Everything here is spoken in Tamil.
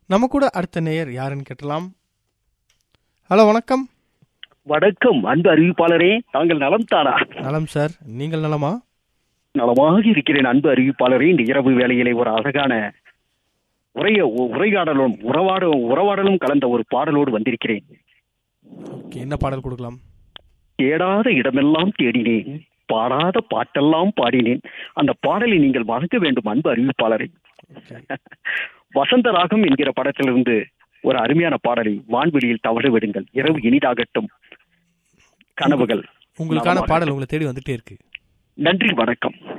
நம்ம கூட அடுத்த நேயர் யாருன்னு கேட்டலாம் ஹலோ வணக்கம் வணக்கம் அன்பு அறிவிப்பாளரே தாங்கள் நலம் தானா நலம் சார் நீங்கள் நலமா நலமாக இருக்கிறேன் அன்பு அறிவிப்பாளரே இந்த இரவு வேளையிலே ஒரு அழகான உரைய உரையாடலும் உறவாடும் உறவாடலும் கலந்த ஒரு பாடலோடு வந்திருக்கிறேன் ஓகே என்ன பாடல் கொடுக்கலாம் தேடாத இடமெல்லாம் தேடினேன் பாடாத பாட்டெல்லாம் பாடினேன் அந்த பாடலை நீங்கள் வழங்க வேண்டும் அன்பு அறிவிப்பாளரை வசந்த ராகம் என்கிற படத்திலிருந்து ஒரு அருமையான பாடலை வான்வெளியில் தவற விடுங்கள் இரவு இனிதாகட்டும் கனவுகள் உங்களுக்கான நலமாக. பாடல் உங்களை தேடி வந்துட்டே இருக்கு நன்றி வணக்கம்